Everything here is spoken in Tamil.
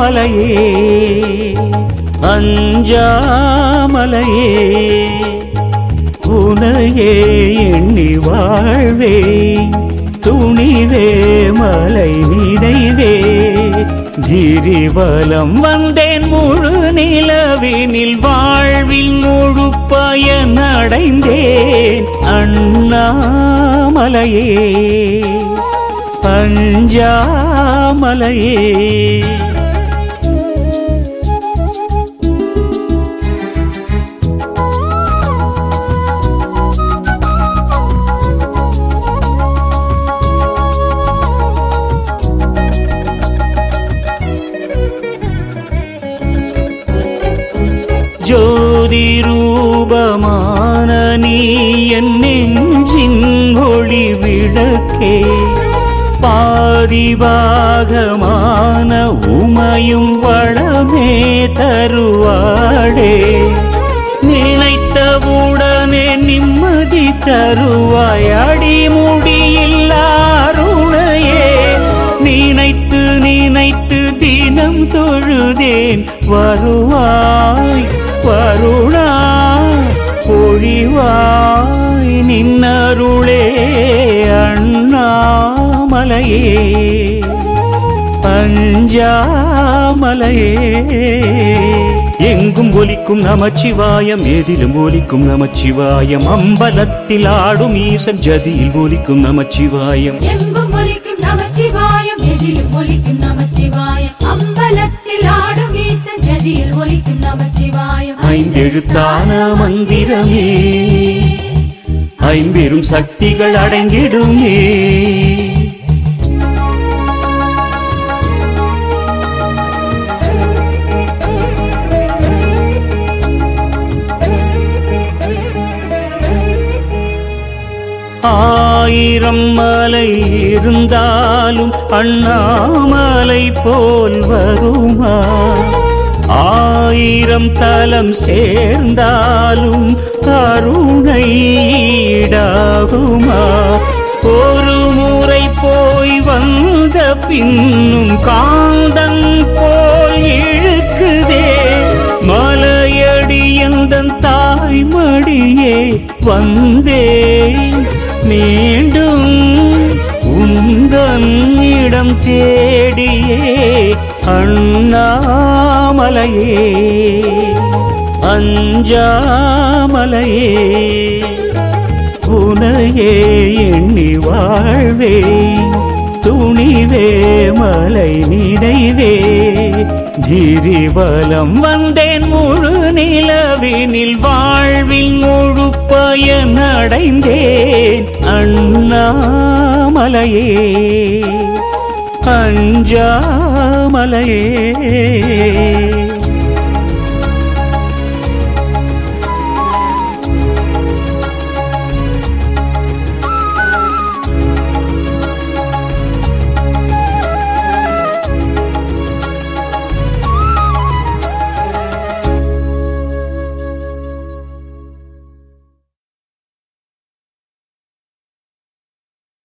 அஞ்சாமலையே அஞ்சாமலையே உனையே எண்ணி வாழ்வே துணிவே மலை நினைவே கிரிவலம் வந்தேன் முழு நிலவினில் வாழ்வில் முழு பயனடைந்தேன் அண்ணாமலையே அஞ்சாமலையே ஜோதி ரூபமான நீ என் நெஞ்சின் ஒளி விளக்கே பாதிபாகமான உமையும் வளமே தருவாடே நினைத்தவுடனே நிம்மதி தருவாய் அடிமுடியில்லாருணையே நினைத்து நினைத்து தினம் தொழுதேன் வருவாய் வருணா பொழிவாய் நின்னருளே அண்ணாமலையே அஞ்சாமலையே எங்கும் ஒலிக்கும் நமச்சிவாயம் எதிலும் ஒலிக்கும் நமச்சிவாயம் அம்பலத்தில் ஆடும் ஈசன் ஜதியில் ஒலிக்கும் நமச்சிவாயம் எங்கும் ஒலிக்கும் நமச்சிவாயம் எதிலும் ஒலிக்கும் நமச்சிவாயம் அம்பலத்தில் ஆடும் ஈசன் கதியில் ஒலிக்கும் நமச்சிவாயம் ஐந்தெழுத்தான மந்திரமே ஐம்பெரும் சக்திகள் அடங்கிடுமே ஆயிரம் மலை இருந்தாலும் அண்ணாமலை போல் வருமா ஆயிரம் தலம் சேர்ந்தாலும் கருணை ஈடாகுமா ஒரு முறை போய் வந்த பின்னும் காந்தன் போல் இழுக்குதே மலையடி எந்தன் தாய்மடியே வந்தேன் மீண்டும் உந்தன் இடம் தேடியே அண்ணாமலையே அஞ்சாமலையே உனையே எண்ணி வாழ்வே துணிவே மலை நினைவே கிரிவலம் வந்தேன் முழு நிலவினில் வாழ்வில் முழு பயனடைந்தேன் அண்ணாமலையே அஞ்சாமலையே